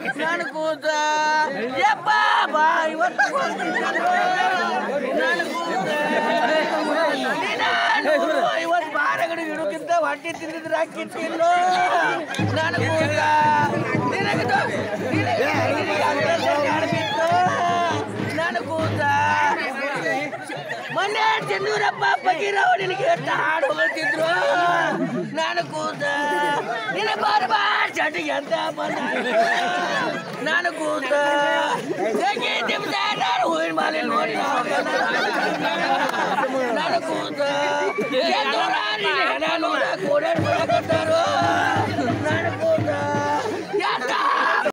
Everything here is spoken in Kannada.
ನಾನು ಕೂತ ಯಪ್ಪ ಬಾ ಇವತ್ತು ಹೋಗ್ತಿದ್ರು. ನಾನು ಕೂತ ನೀನು ಇವತ್ತು ಬಾರಗಡೆ ಇಡೋಕ್ಕಿಂತ ಹೊಟ್ಟೆ ತಿಂದಿದ್ರೆ ಹಾಕಿಟ್ಟಿಲ್ಲೋ ನಾನು ಕೂತ ನಿನಗೆ ದೊ- ನಿನಗೆ ನಿನಗೆ ಅಂತರ್ಜಾಲ ಆಡ್ಬಿಟ್ಟು ನಾನು ಕೂತ ಮೊನ್ನೆ ಚಂದೂರಪ್ಪ ಬಗೀರವ್ ನಿನಗೆ ಎಷ್ಟು ಹಾಡು ಹೋಗ್ತಿದ್ರು ನಾನು ಕೂತ ನಿನ ಬಾರ ಬಾರ್ ಚಟಿಗೆ ಅಂತ ಬಂದ ನಾನು ಕೂತ ಹೇಗೆ ನಿಮ್ದ ನಾನು ಹೂವಿನ ಮಾಲೆ ನೋಡಿ ನಾನು ಕೂತ ಚಂದೂರ ನಿನ್ನ ಹೆಣ